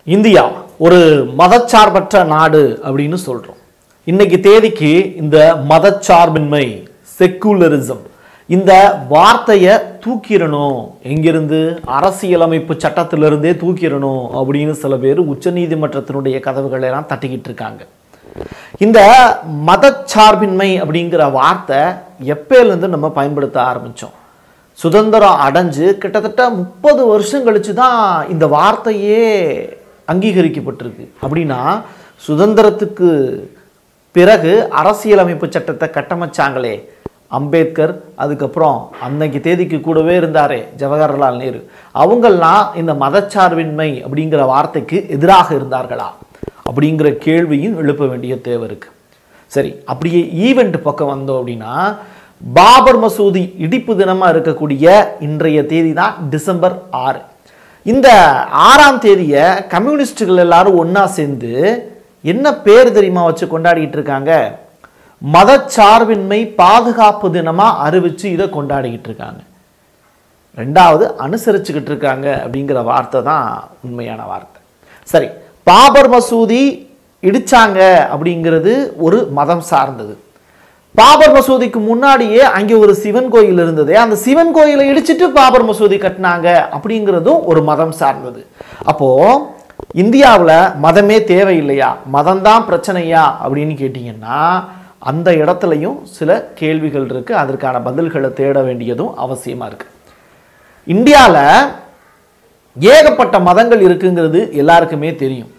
India ஒரு மதச்சார்பற்ற நாடு அப்படின்னு சொல்றோம் இன்னைக்கு தேதிக்கு இந்த மதச்சார்பின்மை செக்குலரிசம் இந்த வார்த்தையை தூக்கிடணும் எங்கிருந்து அரசியலமைப்பு சட்டத்திலிருந்தே தூக்கிடணும் அப்படின்னு சில பேர் உச்சநீதிமன்றத்தினுடைய கதவுகளை எல்லாம் தட்டிக்கிட்டு இருக்காங்க இந்த மதச்சார்பின்மை அப்படிங்கிற வார்த்தை எப்பயிலேருந்து நம்ம பயன்படுத்த ஆரம்பிச்சோம் சுதந்திரம் அடைஞ்சு கிட்டத்தட்ட முப்பது வருஷம் கழிச்சு தான் இந்த வார்த்தையே அங்கீகரிக்கப்பட்டிருக்கு அப்படின்னா சுதந்திரத்துக்கு பிறகு அரசியலமைப்பு சட்டத்தை கட்டமைச்சாங்களே அம்பேத்கர் அதுக்கப்புறம் அன்னைக்கு தேதிக்கு கூடவே இருந்தாரே ஜவஹர்லால் நேரு அவங்கெல்லாம் இந்த மதச்சார்பின்மை அப்படிங்கிற வார்த்தைக்கு எதிராக இருந்தார்களா அப்படிங்கிற கேள்வியும் எழுப்ப வேண்டிய தேவை இருக்கு சரி அப்படியே ஈவெண்ட் பக்கம் வந்தோம் அப்படின்னா பாபர் மசூதி இடிப்பு தினமா இருக்கக்கூடிய இன்றைய தேதி தான் டிசம்பர் ஆறு இந்த ஆறாம் தேதியை கம்யூனிஸ்டுகள் எல்லாரும் ஒண்ணா சேர்ந்து என்ன பேர் தெரியுமா வச்சு கொண்டாடிட்டு இருக்காங்க மதச்சார்பின்மை பாதுகாப்பு தினமா அறிவிச்சு இதை கொண்டாடிக்கிட்டு இருக்காங்க ரெண்டாவது அனுசரிச்சுக்கிட்டு இருக்காங்க அப்படிங்கிற வார்த்தை தான் உண்மையான வார்த்தை சரி பாபர் மசூதி இடிச்சாங்க அப்படிங்கிறது ஒரு மதம் சார்ந்தது பாபர் மசூதிக்கு முன்னாடியே அங்கே ஒரு சிவன் கோயில் இருந்தது அந்த சிவன் கோயிலை இடிச்சிட்டு பாபர் மசூதி கட்டினாங்க அப்படிங்கிறதும் ஒரு மதம் சார்ந்தது அப்போ இந்தியாவில் மதமே தேவையில்லையா மதம்தான் பிரச்சனையா அப்படின்னு கேட்டிங்கன்னா அந்த இடத்துலையும் சில கேள்விகள் இருக்கு அதற்கான பதில்களை தேட வேண்டியதும் அவசியமா இருக்கு இந்தியாவில் ஏகப்பட்ட மதங்கள் இருக்குங்கிறது எல்லாருக்குமே தெரியும்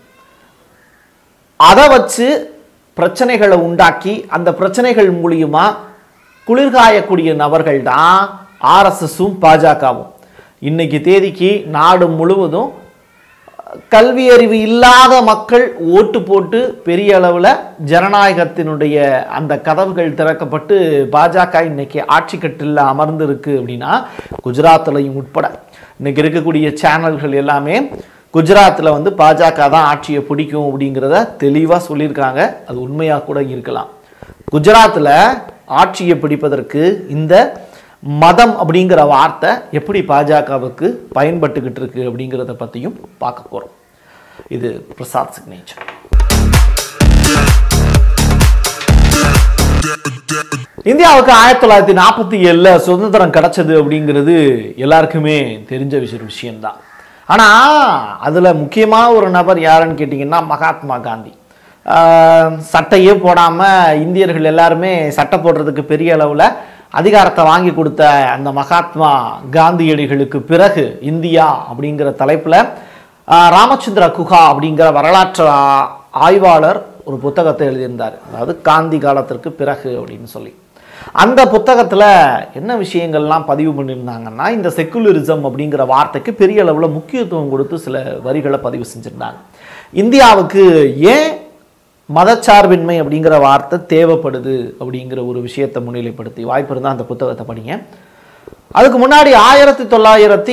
அதை வச்சு பிரச்சனைகளை உண்டாக்கி அந்த பிரச்சனைகள் மூலியமா குளிர்காயக்கூடிய நபர்கள் தான் ஆர்எஸ்எஸும் பாஜகவும் இன்னைக்கு தேதிக்கு நாடு முழுவதும் கல்வி அறிவு இல்லாத மக்கள் ஓட்டு போட்டு பெரிய அளவில் ஜனநாயகத்தினுடைய அந்த கதவுகள் திறக்கப்பட்டு பாஜக இன்னைக்கு ஆட்சி கட்டில் அமர்ந்திருக்கு அப்படின்னா குஜராத்லையும் உட்பட இன்னைக்கு இருக்கக்கூடிய சேனல்கள் எல்லாமே குஜராத்தில் வந்து பாஜக தான் ஆட்சியை பிடிக்கும் அப்படிங்கிறத தெளிவாக சொல்லியிருக்காங்க அது உண்மையாக கூட இருக்கலாம் குஜராத்தில் ஆட்சியை பிடிப்பதற்கு இந்த மதம் அப்படிங்கிற வார்த்தை எப்படி பாஜகவுக்கு பயன்பட்டுக்கிட்டு இருக்கு அப்படிங்கிறத பற்றியும் பார்க்க போகிறோம் இது பிரசாத் சிக்னேச்சர் இந்தியாவுக்கு ஆயிரத்தி தொள்ளாயிரத்தி நாற்பத்தி ஏழில் சுதந்திரம் கிடைச்சது அப்படிங்கிறது எல்லாருக்குமே தெரிஞ்ச விஷய விஷயம்தான் ஆனால் அதில் முக்கியமாக ஒரு நபர் யாருன்னு கேட்டிங்கன்னா மகாத்மா காந்தி ஆஹ் சட்டையே போடாமல் இந்தியர்கள் எல்லாருமே சட்டை போடுறதுக்கு பெரிய அளவில் அதிகாரத்தை வாங்கி கொடுத்த அந்த மகாத்மா காந்தியடிகளுக்கு பிறகு இந்தியா அப்படிங்கிற தலைப்பில் ராமச்சந்திர குஹா அப்படிங்கிற வரலாற்று ஆ- ஆய்வாளர் ஒரு புத்தகத்தை எழுதியிருந்தார் அதாவது காந்தி காலத்திற்கு பிறகு அப்படின்னு சொல்லி அந்த புத்தகத்தில் என்ன விஷயங்கள்லாம் பதிவு பண்ணியிருந்தாங்கன்னா இந்த செக்குலரிசம் அப்படிங்கிற வார்த்தைக்கு பெரிய அளவில் முக்கியத்துவம் கொடுத்து சில வரிகளை பதிவு செஞ்சுருந்தாங்க இந்தியாவுக்கு ஏன் மதச்சார்பின்மை அப்படிங்கிற வார்த்தை தேவைப்படுது அப்படிங்கிற ஒரு விஷயத்தை முன்னிலைப்படுத்தி வாய்ப்பு இருந்தால் அந்த புத்தகத்தை படிங்க அதுக்கு முன்னாடி ஆயிரத்தி தொள்ளாயிரத்தி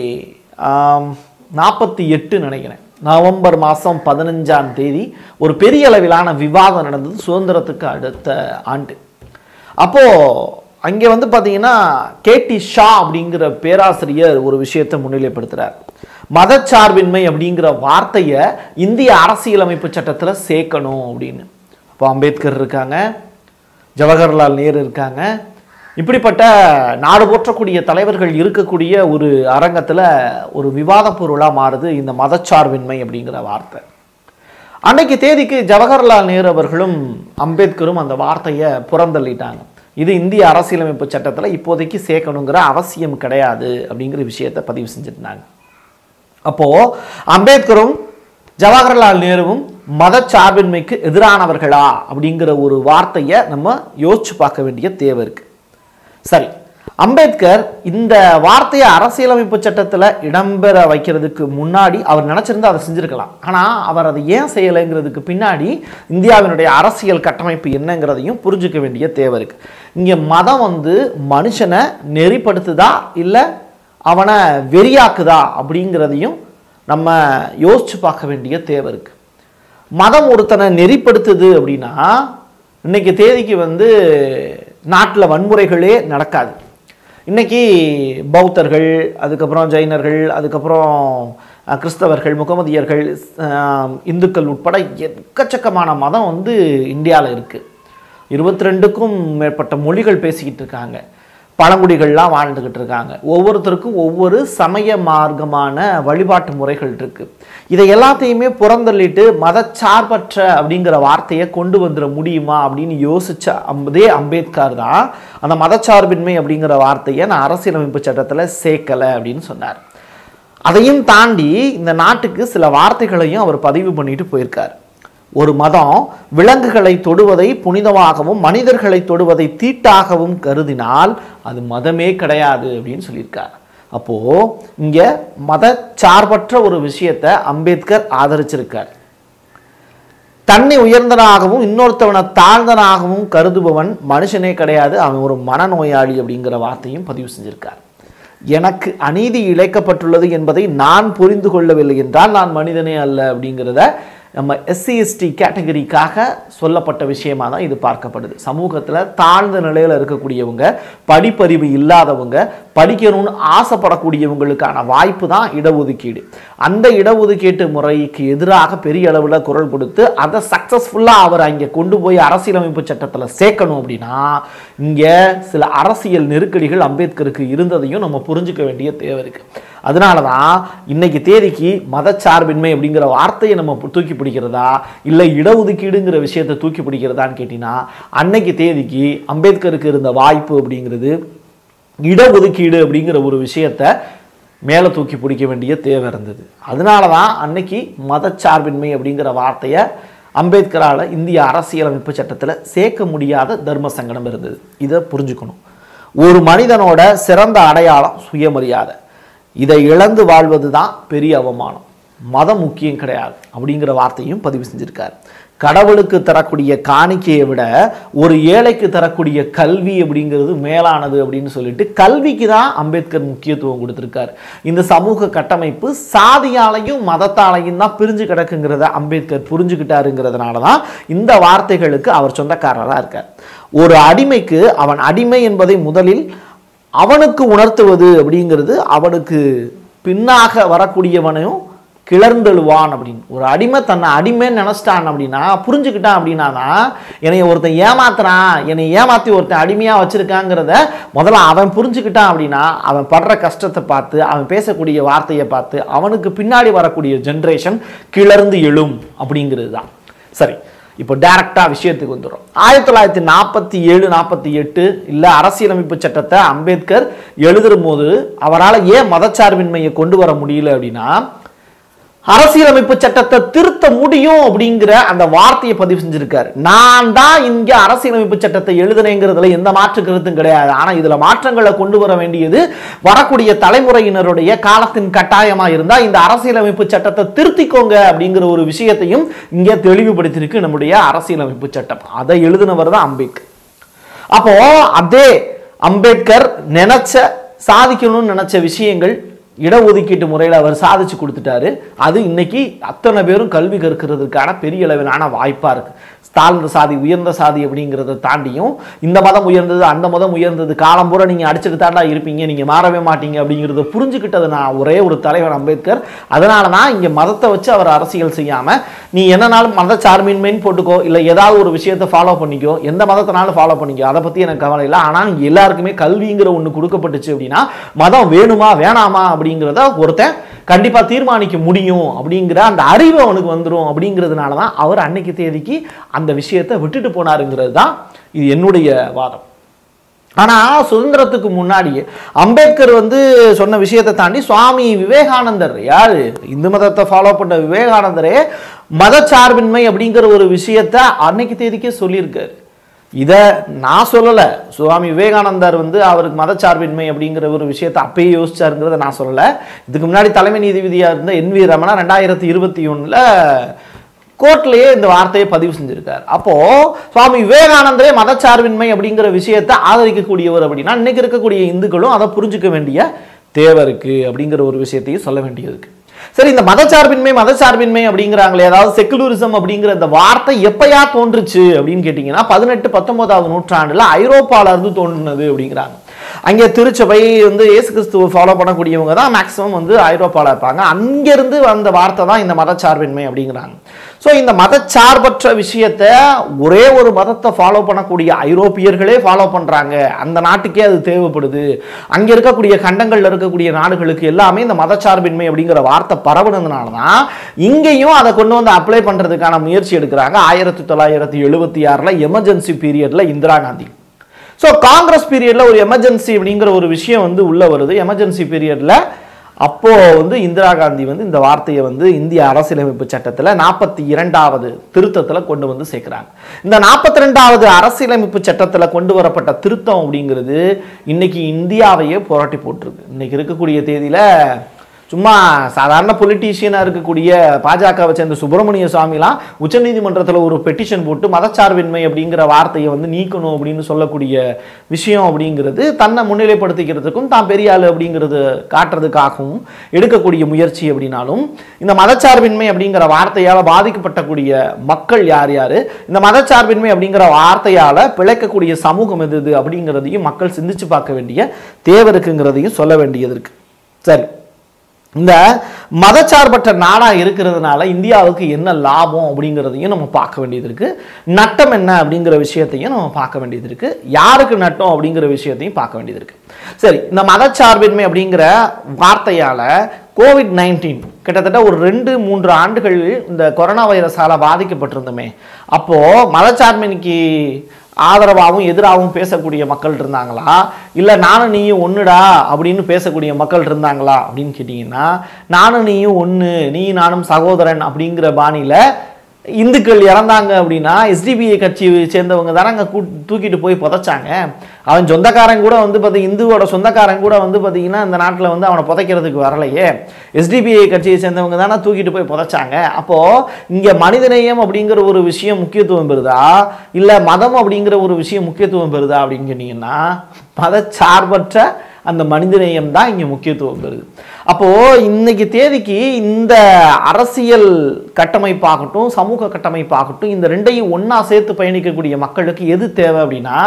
நாற்பத்தி எட்டு நினைக்கிறேன் நவம்பர் மாதம் பதினஞ்சாம் தேதி ஒரு பெரிய அளவிலான விவாதம் நடந்தது சுதந்திரத்துக்கு அடுத்த ஆண்டு அப்போது அங்கே வந்து பார்த்தீங்கன்னா கேடி ஷா அப்படிங்கிற பேராசிரியர் ஒரு விஷயத்தை முன்னிலைப்படுத்துகிறார் மதச்சார்பின்மை அப்படிங்கிற வார்த்தையை இந்திய அரசியலமைப்பு சட்டத்தில் சேர்க்கணும் அப்படின்னு அப்போ அம்பேத்கர் இருக்காங்க ஜவஹர்லால் நேரு இருக்காங்க இப்படிப்பட்ட நாடு போற்றக்கூடிய தலைவர்கள் இருக்கக்கூடிய ஒரு அரங்கத்தில் ஒரு விவாத பொருளாக மாறுது இந்த மதச்சார்பின்மை அப்படிங்கிற வார்த்தை அன்னைக்கு தேதிக்கு ஜவஹர்லால் நேரு அவர்களும் அம்பேத்கரும் அந்த வார்த்தையை புறந்தள்ளிட்டாங்க இது இந்திய அரசியலமைப்பு சட்டத்தில் இப்போதைக்கு சேர்க்கணுங்கிற அவசியம் கிடையாது அப்படிங்கிற விஷயத்தை பதிவு செஞ்சிருந்தாங்க அப்போ அம்பேத்கரும் ஜவஹர்லால் நேருவும் மதச்சார்பின்மைக்கு எதிரானவர்களா அப்படிங்கிற ஒரு வார்த்தையை நம்ம யோசிச்சு பார்க்க வேண்டிய தேவை இருக்கு சரி அம்பேத்கர் இந்த வார்த்தையை அரசியலமைப்பு சட்டத்தில் இடம்பெற வைக்கிறதுக்கு முன்னாடி அவர் நினச்சிருந்தா அதை செஞ்சிருக்கலாம் ஆனால் அவர் அதை ஏன் செய்யலைங்கிறதுக்கு பின்னாடி இந்தியாவினுடைய அரசியல் கட்டமைப்பு என்னங்கிறதையும் புரிஞ்சுக்க வேண்டிய தேவை இருக்கு இங்கே மதம் வந்து மனுஷனை நெறிப்படுத்துதா இல்லை அவனை வெறியாக்குதா அப்படிங்கிறதையும் நம்ம யோசிச்சு பார்க்க வேண்டிய தேவை இருக்கு மதம் ஒருத்தனை நெறிப்படுத்துது அப்படின்னா இன்னைக்கு தேதிக்கு வந்து நாட்டில் வன்முறைகளே நடக்காது இன்னைக்கு பௌத்தர்கள் அதுக்கப்புறம் ஜைனர்கள் அதுக்கப்புறம் அஹ், கிறிஸ்தவர்கள் முகமதியர்கள் அஹ், இந்துக்கள் உட்பட எக்கச்சக்கமான மதம் வந்து இந்தியாவில் இருக்குது இருபத்தி ரெண்டுக்கும் மேற்பட்ட மொழிகள் பேசிக்கிட்டு இருக்காங்க பழங்குடிகள்லாம் வாழ்ந்துக்கிட்டு இருக்காங்க ஒவ்வொருத்தருக்கும் ஒவ்வொரு சமய மார்க்கமான வழிபாட்டு முறைகள் இருக்கு இதை எல்லாத்தையுமே புறந்தள்ளிட்டு மதச்சார்பற்ற அப்படிங்கிற வார்த்தையை கொண்டு வந்துட முடியுமா அப்படின்னு யோசிச்ச அதே அம்பேத்கர் தான் அந்த மதச்சார்பின்மை அப்படிங்கிற வார்த்தையை நான் அரசியலமைப்பு சட்டத்தில் சேர்க்கலை அப்படின்னு சொன்னார் அதையும் தாண்டி இந்த நாட்டுக்கு சில வார்த்தைகளையும் அவர் பதிவு பண்ணிட்டு போயிருக்கார் ஒரு மதம் விலங்குகளை தொடுவதை புனிதமாகவும் மனிதர்களை தொடுவதை தீட்டாகவும் கருதினால் அது மதமே கிடையாது அப்படின்னு சொல்லியிருக்கார் அப்போ இங்க மதச்சார்பற்ற ஒரு விஷயத்தை அம்பேத்கர் ஆதரிச்சிருக்கார் தன்னை உயர்ந்தனாகவும் இன்னொருத்தவனை தாழ்ந்தனாகவும் கருதுபவன் மனுஷனே கிடையாது அவன் ஒரு மனநோயாளி அப்படிங்கிற வார்த்தையும் பதிவு செஞ்சிருக்கார் எனக்கு அநீதி இழைக்கப்பட்டுள்ளது என்பதை நான் புரிந்து கொள்ளவில்லை என்றால் நான் மனிதனே அல்ல அப்படிங்கிறத நம்ம எஸ்சி எஸ்டி கேட்டகரிக்காக சொல்லப்பட்ட விஷயமா தான் இது பார்க்கப்படுது சமூகத்தில் தாழ்ந்த நிலையில் இருக்கக்கூடியவங்க படிப்பறிவு இல்லாதவங்க படிக்கணும்னு ஆசைப்படக்கூடியவங்களுக்கான வாய்ப்பு தான் இடஒதுக்கீடு அந்த இடஒதுக்கீட்டு முறைக்கு எதிராக பெரிய அளவில் குரல் கொடுத்து அதை சக்ஸஸ்ஃபுல்லாக அவர் அங்கே கொண்டு போய் அரசியலமைப்பு சட்டத்தில் சேர்க்கணும் அப்படின்னா இங்கே சில அரசியல் நெருக்கடிகள் அம்பேத்கருக்கு இருந்ததையும் நம்ம புரிஞ்சுக்க வேண்டிய தேவை இருக்குது அதனால தான் இன்னைக்கு தேதிக்கு மதச்சார்பின்மை அப்படிங்கிற வார்த்தையை நம்ம தூக்கி பிடிக்கிறதா இல்லை இடஒதுக்கீடுங்கிற விஷயத்தை தூக்கி பிடிக்கிறதான்னு கேட்டிங்கன்னா அன்னைக்கு தேதிக்கு அம்பேத்கருக்கு இருந்த வாய்ப்பு அப்படிங்கிறது இடஒதுக்கீடு அப்படிங்கிற ஒரு விஷயத்தை மேலே தூக்கி பிடிக்க வேண்டிய தேவை இருந்தது அதனால தான் அன்னைக்கு மதச்சார்பின்மை அப்படிங்கிற வார்த்தையை அம்பேத்கரால் இந்திய அரசியலமைப்பு சட்டத்தில் சேர்க்க முடியாத தர்ம சங்கடம் இருந்தது இதை புரிஞ்சுக்கணும் ஒரு மனிதனோட சிறந்த அடையாளம் சுயமரியாதை இதை இழந்து வாழ்வது தான் பெரிய அவமானம் மதம் முக்கியம் கிடையாது அப்படிங்கிற வார்த்தையும் பதிவு செஞ்சிருக்கார் கடவுளுக்கு தரக்கூடிய காணிக்கையை விட ஒரு ஏழைக்கு தரக்கூடிய கல்வி அப்படிங்கிறது மேலானது அப்படின்னு சொல்லிட்டு கல்விக்கு தான் அம்பேத்கர் முக்கியத்துவம் கொடுத்திருக்கார் இந்த சமூக கட்டமைப்பு சாதியாலையும் மதத்தாலையும் தான் பிரிஞ்சு கிடக்குங்கிறத அம்பேத்கர் புரிஞ்சுக்கிட்டாருங்கிறதுனால தான் இந்த வார்த்தைகளுக்கு அவர் சொந்தக்காரராக இருக்கார் ஒரு அடிமைக்கு அவன் அடிமை என்பதை முதலில் அவனுக்கு உணர்த்துவது அப்படிங்கிறது அவனுக்கு பின்னாக வரக்கூடியவனையும் கிளர்ந்தெழுவான் அப்படின்னு ஒரு அடிமை தன்னை அடிமைன்னு நினச்சிட்டான் அப்படின்னா புரிஞ்சுக்கிட்டான் அப்படின்னா தான் என்னை ஒருத்தன் ஏமாத்துறான் என்னை ஏமாற்றி ஒருத்தன் அடிமையாக வச்சுருக்காங்கிறத முதல்ல அவன் புரிஞ்சுக்கிட்டான் அப்படின்னா அவன் படுற கஷ்டத்தை பார்த்து அவன் பேசக்கூடிய வார்த்தையை பார்த்து அவனுக்கு பின்னாடி வரக்கூடிய ஜென்ரேஷன் கிளர்ந்து எழும் அப்படிங்கிறது தான் சரி இப்போ டைரக்டாக விஷயத்துக்கு வந்துடும் ஆயிரத்தி தொள்ளாயிரத்தி நாற்பத்தி ஏழு நாற்பத்தி எட்டு இல்லை அரசியலமைப்பு சட்டத்தை அம்பேத்கர் எழுதுற போது அவரால் ஏன் மதச்சார்பின்மையை கொண்டு வர முடியல அப்படின்னா அரசியலமைப்பு சட்டத்தை திருத்த முடியும் அப்படிங்கிற அந்த வார்த்தையை பதிவு செஞ்சிருக்காரு நான் தான் இங்க அரசியலமைப்பு சட்டத்தை எழுதுனேங்கிறதுல எந்த மாற்று கருத்தும் கிடையாது ஆனா இதுல மாற்றங்களை கொண்டு வர வேண்டியது வரக்கூடிய தலைமுறையினருடைய காலத்தின் கட்டாயமா இருந்தா இந்த அரசியலமைப்பு சட்டத்தை திருத்திக்கோங்க அப்படிங்கிற ஒரு விஷயத்தையும் இங்கே தெளிவுபடுத்தியிருக்கு நம்முடைய அரசியலமைப்பு சட்டம் அதை எழுதினவர் தான் அம்பேத்கர் அப்போ அதே அம்பேத்கர் நினைச்ச சாதிக்கணும்னு நினைச்ச விஷயங்கள் இடஒதுக்கீட்டு முறையில் அவர் சாதிச்சு கொடுத்துட்டாரு அது இன்னைக்கு அத்தனை பேரும் கல்வி கற்கிறதுக்கான பெரிய அளவிலான வாய்ப்பாக இருக்கு தாழ்ந்த சாதி உயர்ந்த சாதி அப்படிங்கிறத தாண்டியும் இந்த மதம் உயர்ந்தது அந்த மதம் உயர்ந்தது காலம் பூரா நீங்கள் அடிச்சுட்டு தாண்டா இருப்பீங்க நீங்கள் மாறவே மாட்டீங்க அப்படிங்கிறத புரிஞ்சுக்கிட்டது நான் ஒரே ஒரு தலைவர் அம்பேத்கர் அதனால தான் இங்கே மதத்தை வச்சு அவர் அரசியல் செய்யாமல் நீ என்னனாலும் மத சார்பின்மைன்னு போட்டுக்கோ இல்லை ஏதாவது ஒரு விஷயத்தை ஃபாலோ பண்ணிக்கோ எந்த மதத்தினாலும் ஃபாலோ பண்ணிக்கோ அதை பற்றி எனக்கு கவலை இல்லை ஆனால் இங்கே எல்லாருக்குமே கல்விங்கிற ஒன்று கொடுக்கப்பட்டுச்சு அப்படின்னா மதம் வேணுமா வேணாமா அப்படிங்கிறத ஒருத்தன் கண்டிப்பாக தீர்மானிக்க முடியும் அப்படிங்கிற அந்த அறிவு அவனுக்கு வந்துடும் அப்படிங்கிறதுனால தான் அவர் அன்னைக்கு தேதிக்கு அந்த விஷயத்தை விட்டுட்டு போனாருங்கிறது தான் இது என்னுடைய வாதம் ஆனால் சுதந்திரத்துக்கு முன்னாடி அம்பேத்கர் வந்து சொன்ன விஷயத்தை தாண்டி சுவாமி விவேகானந்தர் யார் இந்து மதத்தை ஃபாலோ பண்ண விவேகானந்தரே மதச்சார்பின்மை அப்படிங்கிற ஒரு விஷயத்தை அன்னைக்கு தேதிக்கே சொல்லியிருக்காரு இதை நான் சொல்லலை சுவாமி விவேகானந்தர் வந்து அவருக்கு மதச்சார்பின்மை அப்படிங்கிற ஒரு விஷயத்தை அப்பயே யோசிச்சாருங்கிறத நான் சொல்லலை இதுக்கு முன்னாடி தலைமை நீதிபதியாக இருந்த என் வி ரமணா ரெண்டாயிரத்தி இருபத்தி ஒன்றில் கோர்ட்லயே இந்த வார்த்தையை பதிவு செஞ்சிருக்கார் அப்போ சுவாமி விவேகானந்தரே மதச்சார்பின்மை அப்படிங்கிற விஷயத்தை ஆதரிக்கக்கூடியவர் அப்படின்னா இன்னைக்கு இருக்கக்கூடிய இந்துக்களும் அதை புரிஞ்சுக்க வேண்டிய தேவை இருக்கு அப்படிங்கிற ஒரு விஷயத்தையும் சொல்ல வேண்டியது இருக்கு சரி இந்த மதச்சார்பின்மை மதச்சார்பின்மை அப்படிங்கிறாங்களே அதாவது செக்குலரிசம் அப்படிங்கிற இந்த வார்த்தை எப்பயா தோன்றுச்சு அப்படின்னு கேட்டிங்கன்னா பதினெட்டு பத்தொன்பதாவது நூற்றாண்டுல ஐரோப்பால இருந்து தோன்றுனது அப்படிங்கிறாங்க அங்கே திருச்சபை வந்து இயேசு கிறிஸ்துவை ஃபாலோ பண்ணக்கூடியவங்க தான் மேக்ஸிமம் வந்து ஐரோப்பாவில் இருப்பாங்க அங்கேருந்து வந்த வார்த்தை தான் இந்த மதச்சார்பின்மை அப்படிங்கிறாங்க ஸோ இந்த மதச்சார்பற்ற விஷயத்தை ஒரே ஒரு மதத்தை ஃபாலோ பண்ணக்கூடிய ஐரோப்பியர்களே ஃபாலோ பண்ணுறாங்க அந்த நாட்டுக்கே அது தேவைப்படுது அங்கே இருக்கக்கூடிய கண்டங்களில் இருக்கக்கூடிய நாடுகளுக்கு எல்லாமே இந்த மதச்சார்பின்மை அப்படிங்கிற வார்த்தை பரவுனதுனால தான் இங்கேயும் அதை கொண்டு வந்து அப்ளை பண்ணுறதுக்கான முயற்சி எடுக்கிறாங்க ஆயிரத்தி தொள்ளாயிரத்தி எழுபத்தி ஆறில் எமர்ஜென்சி பீரியடில் இந்திரா காந்தி ஸோ காங்கிரஸ் பீரியடில் ஒரு எமர்ஜென்சி அப்படிங்கிற ஒரு விஷயம் வந்து உள்ளே வருது எமர்ஜென்சி பீரியடில் அப்போ வந்து இந்திரா காந்தி வந்து இந்த வார்த்தையை வந்து இந்திய அரசியலமைப்பு சட்டத்தில் நாற்பத்தி இரண்டாவது திருத்தத்தில் கொண்டு வந்து சேர்க்குறாங்க இந்த நாற்பத்தி ரெண்டாவது அரசியலமைப்பு சட்டத்தில் கொண்டு வரப்பட்ட திருத்தம் அப்படிங்கிறது இன்னைக்கு இந்தியாவையே புரட்டி போட்டிருக்கு இன்னைக்கு இருக்கக்கூடிய தேதியில் சும்மா சாதாரண பொலிட்டீஷியனாக இருக்கக்கூடிய பாஜகவை சேர்ந்த சுப்பிரமணிய சுவாமிலாம் உச்சநீதிமன்றத்தில் ஒரு பெட்டிஷன் போட்டு மதச்சார்பின்மை அப்படிங்கிற வார்த்தையை வந்து நீக்கணும் அப்படின்னு சொல்லக்கூடிய விஷயம் அப்படிங்கிறது தன்னை முன்னிலைப்படுத்திக்கிறதுக்கும் தான் பெரிய ஆள் அப்படிங்கிறது காட்டுறதுக்காகவும் எடுக்கக்கூடிய முயற்சி அப்படின்னாலும் இந்த மதச்சார்பின்மை அப்படிங்கிற வார்த்தையால் பாதிக்கப்பட்டக்கூடிய மக்கள் யார் யார் இந்த மதச்சார்பின்மை அப்படிங்கிற வார்த்தையால் பிழைக்கக்கூடிய சமூகம் எது எது அப்படிங்கிறதையும் மக்கள் சிந்திச்சு பார்க்க வேண்டிய தேவை இருக்குங்கிறதையும் சொல்ல வேண்டியது இருக்கு சரி இந்த மதச்சார்பற்ற நாடாக இருக்கிறதுனால இந்தியாவுக்கு என்ன லாபம் அப்படிங்கிறதையும் நம்ம பார்க்க வேண்டியது இருக்கு நட்டம் என்ன அப்படிங்கிற விஷயத்தையும் நம்ம பார்க்க வேண்டியது இருக்கு யாருக்கு நட்டம் அப்படிங்கிற விஷயத்தையும் பார்க்க வேண்டியது இருக்கு சரி இந்த மதச்சார்பின்மை அப்படிங்கிற வார்த்தையால கோவிட் நைன்டீன் கிட்டத்தட்ட ஒரு ரெண்டு மூன்று ஆண்டுகள் இந்த கொரோனா வைரஸால பாதிக்கப்பட்டிருந்தோமே அப்போ மதச்சார்பின்மைக்கு ஆதரவாகவும் எதிராகவும் பேசக்கூடிய மக்கள் இருந்தாங்களா இல்லை நானும் நீயும் ஒன்றுடா அப்படின்னு பேசக்கூடிய மக்கள் இருந்தாங்களா அப்படின்னு கேட்டிங்கன்னா நானும் நீயும் ஒன்று நீ நானும் சகோதரன் அப்படிங்கிற பாணியில் இந்துக்கள் இறந்தாங்க அப்படின்னா எஸ்டிபிஐ கட்சியை சேர்ந்தவங்க தானே அங்கே கூ தூக்கிட்டு போய் புதைச்சாங்க அவன் சொந்தக்காரன் கூட வந்து பார்த்தி இந்துவோட சொந்தக்காரன் கூட வந்து பார்த்தீங்கன்னா இந்த நாட்டில் வந்து அவனை புதைக்கிறதுக்கு வரலையே எஸ்டிபிஐ கட்சியை சேர்ந்தவங்க தானே தூக்கிட்டு போய் புதைச்சாங்க அப்போது இங்கே மனிதநேயம் அப்படிங்கிற ஒரு விஷயம் முக்கியத்துவம் பெறுதா இல்லை மதம் அப்படிங்கிற ஒரு விஷயம் முக்கியத்துவம் பெறுதா அப்படின்னு சொன்னீங்கன்னா மதச்சார்பற்ற அந்த மனிதநேயம் தான் இங்கே முக்கியத்துவம் பெறுது அப்போது இன்னைக்கு தேதிக்கு இந்த அரசியல் கட்டமைப்பாகட்டும் சமூக கட்டமைப்பாகட்டும் இந்த ரெண்டையும் ஒன்றா சேர்த்து பயணிக்கக்கூடிய மக்களுக்கு எது தேவை அப்படின்னா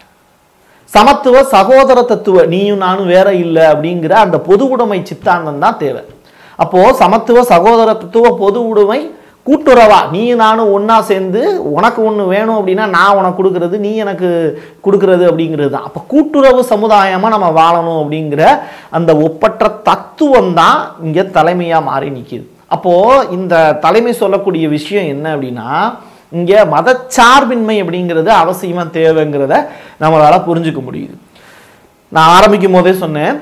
சமத்துவ சகோதர தத்துவ நீயும் நானும் வேற இல்லை அப்படிங்கிற அந்த பொது உடைமை சித்தாந்தம் தான் தேவை அப்போ சமத்துவ சகோதர தத்துவ பொது உடைமை கூட்டுறவா நீ நானும் ஒன்றா சேர்ந்து உனக்கு ஒன்று வேணும் அப்படின்னா நான் உனக்கு கொடுக்கறது நீ எனக்கு கொடுக்கறது அப்படிங்கிறது தான் அப்போ கூட்டுறவு சமுதாயமாக நம்ம வாழணும் அப்படிங்கிற அந்த ஒப்பற்ற தத்துவம் தான் இங்கே தலைமையாக மாறி நிற்கிது அப்போது இந்த தலைமை சொல்லக்கூடிய விஷயம் என்ன அப்படின்னா இங்கே மதச்சார்பின்மை அப்படிங்கிறது அவசியமாக தேவைங்கிறத நம்மளால் புரிஞ்சுக்க முடியுது நான் ஆரம்பிக்கும் போதே சொன்னேன்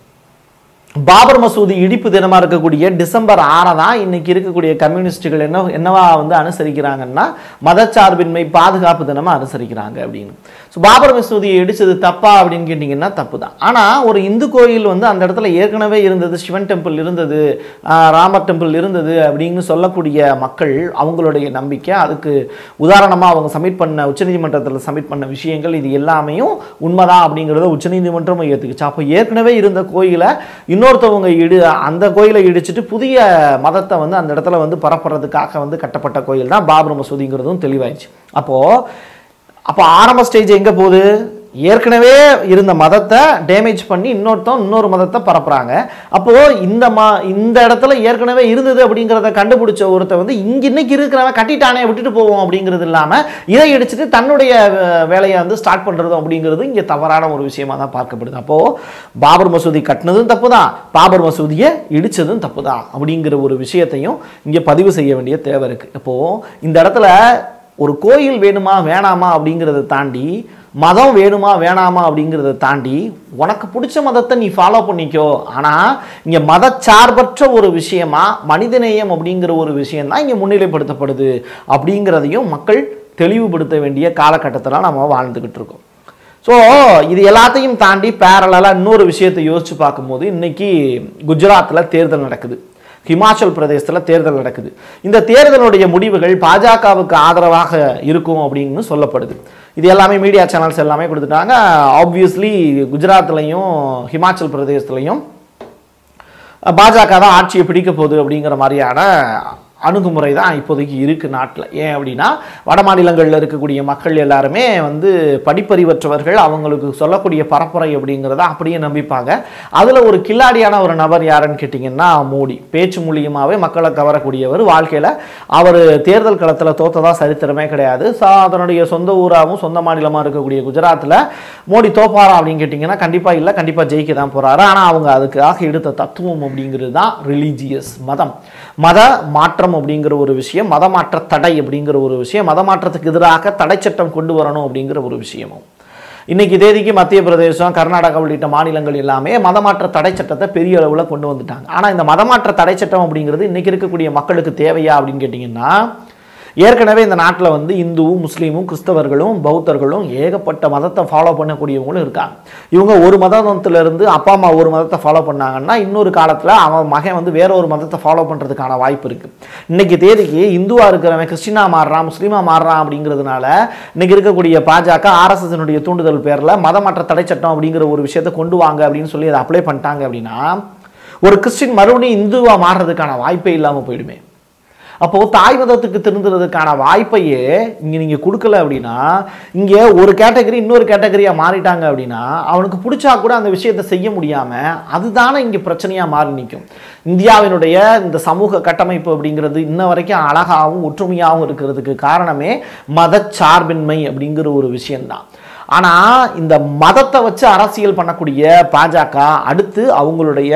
பாபர் மசூதி இடிப்பு தினமாக இருக்கக்கூடிய டிசம்பர் ஆறை தான் இன்னைக்கு இருக்கக்கூடிய கம்யூனிஸ்டுகள் என்ன என்னவா வந்து அனுசரிக்கிறாங்கன்னா மதச்சார்பின்மை பாதுகாப்பு தினமாக அனுசரிக்கிறாங்க அப்படின்னு ஸோ பாபர் மசூதியை இடிச்சது தப்பா அப்படின்னு கேட்டிங்கன்னா தப்பு தான் ஆனால் ஒரு இந்து கோயில் வந்து அந்த இடத்துல ஏற்கனவே இருந்தது சிவன் டெம்பிள் இருந்தது ஆஹ் ராமர் டெம்பிள் இருந்தது அப்படின்னு சொல்லக்கூடிய மக்கள் அவங்களுடைய நம்பிக்கை அதுக்கு உதாரணமாக அவங்க சப்மிட் பண்ண உச்சநீதிமன்றத்தில் சப்மிட் பண்ண விஷயங்கள் இது எல்லாமேயும் உண்மைதான் அப்படிங்கிறத உச்சநீதிமன்றமும் ஏற்றுக்குச்சு அப்போ ஏற்கனவே இருந்த கோயிலை இன்னொருத்தவங்க இடு அந்த கோயிலை இடிச்சிட்டு புதிய மதத்தை வந்து அந்த இடத்துல வந்து பரப்புறதுக்காக வந்து கட்டப்பட்ட கோயில் தான் பாபர் மசூதிங்கிறதும் தெளிவாயிடுச்சு அப்போது அப்போ ஆரம்ப ஸ்டேஜ் எங்கே போகுது ஏற்கனவே இருந்த மதத்தை டேமேஜ் பண்ணி இன்னொருத்தன் இன்னொரு மதத்தை பரப்புறாங்க அப்போது இந்த ம இந்த இடத்துல ஏற்கனவே இருந்தது அப்படிங்கிறத கண்டுபிடிச்ச ஒருத்தர் வந்து இங்க இன்னைக்கு இருக்கிறவன் கட்டிட்டானே விட்டுட்டு போவோம் அப்படிங்கிறது இல்லாமல் இதை இடிச்சிட்டு தன்னுடைய அஹ், வேலையை வந்து ஸ்டார்ட் பண்ணுறது அப்படிங்கிறது இங்கே தவறான ஒரு விஷயமா தான் பார்க்கப்படுது அப்போது பாபர் மசூதி கட்டினதும் தப்பு தான் பாபர் மசூதியை இடிச்சதும் தப்பு தான் அப்படிங்கிற ஒரு விஷயத்தையும் இங்கே பதிவு செய்ய வேண்டிய தேவை இருக்குது அப்போது இந்த இடத்துல ஒரு கோயில் வேணுமா வேணாமா அப்படிங்கிறத தாண்டி மதம் வேணுமா வேணாமா அப்படிங்கிறத தாண்டி உனக்கு பிடிச்ச மதத்தை நீ ஃபாலோ பண்ணிக்கோ ஆனால் இங்கே மதச்சார்பற்ற ஒரு விஷயமா மனிதநேயம் அப்படிங்கிற ஒரு விஷயம் தான் இங்கே முன்னிலைப்படுத்தப்படுது அப்படிங்கிறதையும் மக்கள் தெளிவுபடுத்த வேண்டிய காலகட்டத்தில் நம்ம வாழ்ந்துக்கிட்டு இருக்கோம் ஸோ இது எல்லாத்தையும் தாண்டி பேரலாக இன்னொரு விஷயத்தை யோசிச்சு பார்க்கும்போது இன்னைக்கு குஜராத்தில் தேர்தல் நடக்குது ஹிமாச்சல் பிரதேசத்தில் தேர்தல் நடக்குது இந்த தேர்தலுடைய முடிவுகள் பாஜகவுக்கு ஆதரவாக இருக்கும் அப்படின்னு சொல்லப்படுது இது எல்லாமே மீடியா சேனல்ஸ் எல்லாமே கொடுத்துட்டாங்க ஆப்வியஸ்லி குஜராத்லையும் ஹிமாச்சல் பிரதேசத்துலையும் பாஜக தான் ஆட்சியை பிடிக்க போகுது அப்படிங்கிற மாதிரியான அணுகுமுறை தான் இப்போதைக்கு இருக்குது நாட்டில் ஏன் அப்படின்னா வட மாநிலங்களில் இருக்கக்கூடிய மக்கள் எல்லாருமே வந்து படிப்பறிவற்றவர்கள் அவங்களுக்கு சொல்லக்கூடிய பரப்புரை அப்படிங்கிறத அப்படியே நம்பிப்பாங்க அதில் ஒரு கில்லாடியான ஒரு நபர் யாருன்னு கேட்டிங்கன்னா மோடி பேச்சு மூலியமாகவே மக்களை கவரக்கூடியவர் வாழ்க்கையில் அவர் தேர்தல் களத்தில் தோத்ததா சரித்திரமே கிடையாது ஸோ அதனுடைய சொந்த ஊராகவும் சொந்த மாநிலமாக இருக்கக்கூடிய குஜராத்தில் மோடி தோப்பாரா அப்படின்னு கேட்டிங்கன்னா கண்டிப்பாக இல்லை கண்டிப்பாக ஜெயிக்க தான் போகிறாரு ஆனால் அவங்க அதுக்காக எடுத்த தத்துவம் அப்படிங்கிறது தான் ரிலீஜியஸ் மதம் மத மாற்றம் அப்படிங்கிற ஒரு விஷயம் மத மாற்ற தடை அப்படிங்கிற ஒரு விஷயம் மத மாற்றத்துக்கு எதிராக தடை சட்டம் கொண்டு வரணும் அப்படிங்கிற ஒரு விஷயமும் இன்னைக்கு தேதிக்கு மத்திய பிரதேசம் கர்நாடகா உள்ளிட்ட மாநிலங்கள் எல்லாமே மதமாற்ற தடை சட்டத்தை பெரிய அளவில் கொண்டு வந்துட்டாங்க ஆனால் இந்த மதமாற்ற தடை சட்டம் அப்படிங்கிறது இன்னைக்கு இருக்கக்கூடிய மக்களுக்கு தேவையா அப்படின்னு கேட்டிங்கன்னா ஏற்கனவே இந்த நாட்டில் வந்து இந்துவும் முஸ்லீமும் கிறிஸ்தவர்களும் பௌத்தர்களும் ஏகப்பட்ட மதத்தை ஃபாலோ பண்ணக்கூடியவங்களும் இருக்காங்க இவங்க ஒரு மதத்திலிருந்து அப்பா அம்மா ஒரு மதத்தை ஃபாலோ பண்ணாங்கன்னா இன்னொரு காலத்தில் அவன் மகன் வந்து வேற ஒரு மதத்தை ஃபாலோ பண்ணுறதுக்கான வாய்ப்பு இருக்குது இன்னைக்கு தேதிக்கு இந்துவாக இருக்கிறவன் கிறிஸ்டினா மாறுறான் முஸ்லீமா மாறுறான் அப்படிங்கிறதுனால இன்னைக்கு இருக்கக்கூடிய பாஜக ஆர்எஸ்எஸ்னுடைய தூண்டுதல் பேரில் மதமாற்ற தடை சட்டம் அப்படிங்கிற ஒரு விஷயத்தை கொண்டு வாங்க அப்படின்னு சொல்லி அதை அப்ளை பண்ணிட்டாங்க அப்படின்னா ஒரு கிறிஸ்டின் மறுபடியும் இந்துவா மாறுறதுக்கான வாய்ப்பே இல்லாமல் போயிடுமே அப்போ தாய் மதத்துக்கு திருந்துறதுக்கான வாய்ப்பையே இங்க நீங்க கொடுக்கல அப்படின்னா இங்க ஒரு கேட்டகரி இன்னொரு கேட்டகரியா மாறிட்டாங்க அப்படின்னா அவனுக்கு பிடிச்சா கூட அந்த விஷயத்தை செய்ய முடியாம அதுதானே இங்க பிரச்சனையா மாறி நிற்கும் இந்தியாவினுடைய இந்த சமூக கட்டமைப்பு அப்படிங்கிறது இன்ன வரைக்கும் அழகாகவும் ஒற்றுமையாகவும் இருக்கிறதுக்கு காரணமே மதச்சார்பின்மை அப்படிங்கிற ஒரு விஷயம்தான் ஆனா இந்த மதத்தை வச்சு அரசியல் பண்ணக்கூடிய பாஜக அடுத்து அவங்களுடைய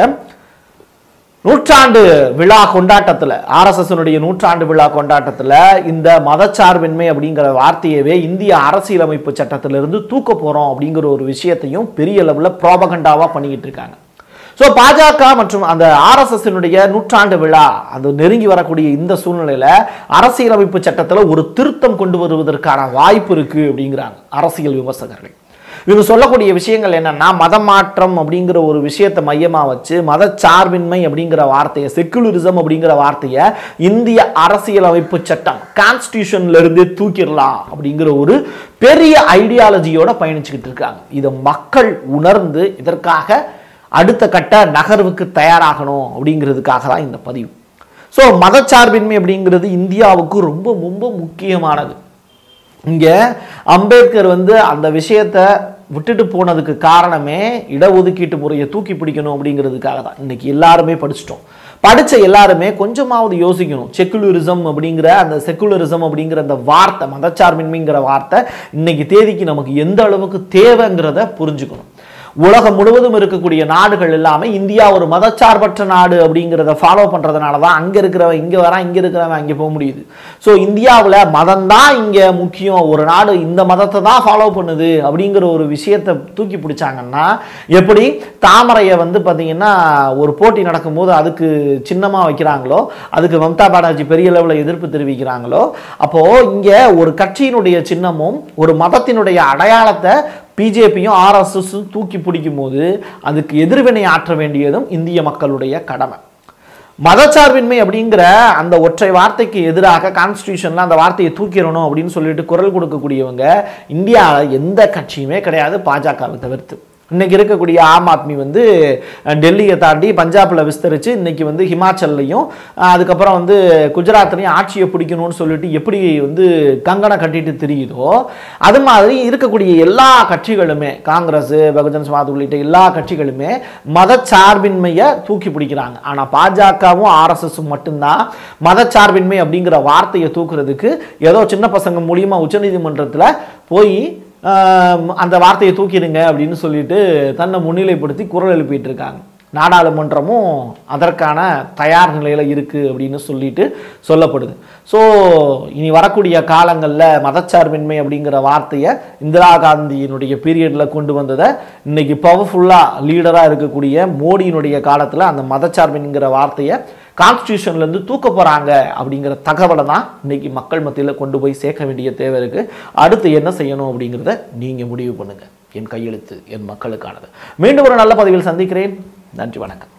நூற்றாண்டு விழா கொண்டாட்டத்தில் ஆர்எஸ்எஸ்னுடைய நூற்றாண்டு விழா கொண்டாட்டத்தில் இந்த மதச்சார்பின்மை அப்படிங்கிற வார்த்தையவே இந்திய அரசியலமைப்பு சட்டத்திலிருந்து தூக்க போகிறோம் அப்படிங்கிற ஒரு விஷயத்தையும் பெரிய அளவில் ப்ராபகண்டாவாக பண்ணிக்கிட்டு இருக்காங்க ஸோ பாஜக மற்றும் அந்த ஆர்எஸ்எஸ்னுடைய நூற்றாண்டு விழா அது நெருங்கி வரக்கூடிய இந்த சூழ்நிலையில் அரசியலமைப்பு சட்டத்தில் ஒரு திருத்தம் கொண்டு வருவதற்கான வாய்ப்பு இருக்குது அப்படிங்கிறாங்க அரசியல் விமர்சகர்கள் இவங்க சொல்லக்கூடிய விஷயங்கள் என்னன்னா மதமாற்றம் அப்படிங்கிற ஒரு விஷயத்தை மையமாக வச்சு மதச்சார்பின்மை அப்படிங்கிற வார்த்தையை செக்குலரிசம் அப்படிங்கிற வார்த்தையை இந்திய அரசியலமைப்பு சட்டம் கான்ஸ்டியூஷன்ல இருந்தே தூக்கிடலாம் அப்படிங்கிற ஒரு பெரிய ஐடியாலஜியோட பயணிச்சுக்கிட்டு இருக்காங்க இதை மக்கள் உணர்ந்து இதற்காக அடுத்த கட்ட நகர்வுக்கு தயாராகணும் அப்படிங்கிறதுக்காக தான் இந்த பதிவு ஸோ மதச்சார்பின்மை அப்படிங்கிறது இந்தியாவுக்கு ரொம்ப ரொம்ப முக்கியமானது இங்கே அம்பேத்கர் வந்து அந்த விஷயத்தை விட்டுட்டு போனதுக்கு காரணமே இடஒதுக்கீட்டு முறையை தூக்கி பிடிக்கணும் அப்படிங்கிறதுக்காக தான் இன்னைக்கு எல்லாருமே படிச்சிட்டோம் படித்த எல்லாருமே கொஞ்சமாவது யோசிக்கணும் செக்குலரிசம் அப்படிங்கிற அந்த செக்குலரிசம் அப்படிங்கிற அந்த வார்த்தை மதச்சார்பின்மைங்கிற வார்த்தை இன்னைக்கு தேதிக்கு நமக்கு எந்த அளவுக்கு தேவைங்கிறத புரிஞ்சுக்கணும் உலகம் முழுவதும் இருக்கக்கூடிய நாடுகள் எல்லாமே இந்தியா ஒரு மதச்சார்பற்ற நாடு அப்படிங்கிறத ஃபாலோ பண்ணுறதுனால தான் அங்கே இருக்கிறவன் இங்கே வரான் இங்கே இருக்கிறவன் அங்கே போக முடியுது ஸோ இந்தியாவில் மதம் தான் இங்கே முக்கியம் ஒரு நாடு இந்த மதத்தை தான் ஃபாலோ பண்ணுது அப்படிங்கிற ஒரு விஷயத்தை தூக்கி பிடிச்சாங்கன்னா எப்படி தாமரையை வந்து பார்த்தீங்கன்னா ஒரு போட்டி நடக்கும்போது அதுக்கு சின்னமாக வைக்கிறாங்களோ அதுக்கு மம்தா பானர்ஜி பெரிய லெவலில் எதிர்ப்பு தெரிவிக்கிறாங்களோ அப்போது இங்கே ஒரு கட்சியினுடைய சின்னமும் ஒரு மதத்தினுடைய அடையாளத்தை பிஜேபியும் ஆர்எஸ்எஸும் தூக்கி பிடிக்கும் போது அதுக்கு எதிர்வினை ஆற்ற வேண்டியதும் இந்திய மக்களுடைய கடமை மதச்சார்பின்மை அப்படிங்கிற அந்த ஒற்றை வார்த்தைக்கு எதிராக கான்ஸ்டியூஷனில் அந்த வார்த்தையை தூக்கிடணும் அப்படின்னு சொல்லிட்டு குரல் கொடுக்கக்கூடியவங்க இந்தியாவில் எந்த கட்சியுமே கிடையாது பாஜகவை தவிர்த்து இன்னைக்கு இருக்கக்கூடிய ஆம் ஆத்மி வந்து அஹ், டெல்லியை தாண்டி பஞ்சாபில் விஸ்தரித்து இன்னைக்கு வந்து ஹிமாச்சல்லையும் அஹ், அதுக்கப்புறம் வந்து குஜராத்லையும் ஆட்சியை பிடிக்கணும்னு சொல்லிட்டு எப்படி வந்து கங்கணம் கட்டிட்டு தெரியுதோ அது மாதிரி இருக்கக்கூடிய எல்லா கட்சிகளுமே காங்கிரஸ் பகுஜன் சமாஜ் உள்ளிட்ட எல்லா கட்சிகளுமே மதச்சார்பின்மையை தூக்கி பிடிக்கிறாங்க ஆனால் பாஜகவும் ஆர்எஸ்எஸும் மட்டும்தான் மதச்சார்பின்மை அப்படிங்கிற வார்த்தையை தூக்குறதுக்கு ஏதோ சின்ன பசங்க மூலியமா உச்சநீதிமன்றத்தில் போய் ஆம், அந்த வார்த்தையை தூக்கிடுங்க அப்படின்னு சொல்லிட்டு தன்னை முன்னிலைப்படுத்தி குரல் எழுப்பிட்டு இருக்காங்க நாடாளுமன்றமும் அதற்கான தயார் நிலையில் இருக்குது அப்படின்னு சொல்லிட்டு சொல்லப்படுது ஸோ இனி வரக்கூடிய காலங்களில் மதச்சார்பின்மை அப்படிங்கிற வார்த்தையை இந்திரா காந்தியினுடைய பீரியடில் கொண்டு வந்ததை இன்னைக்கு பவர்ஃபுல்லாக லீடராக இருக்கக்கூடிய மோடியினுடைய காலத்தில் அந்த மதச்சார்பின்கிற வார்த்தையை கான்ஸ்டியூஷன்லேருந்து தூக்க போகிறாங்க அப்படிங்கிற தகவலை தான் இன்னைக்கு மக்கள் மத்தியில் கொண்டு போய் சேர்க்க வேண்டிய தேவை இருக்குது அடுத்து என்ன செய்யணும் அப்படிங்கிறத நீங்கள் முடிவு பண்ணுங்கள் என் கையெழுத்து என் மக்களுக்கானது மீண்டும் ஒரு நல்ல பதிவில் சந்திக்கிறேன் நன்றி வணக்கம்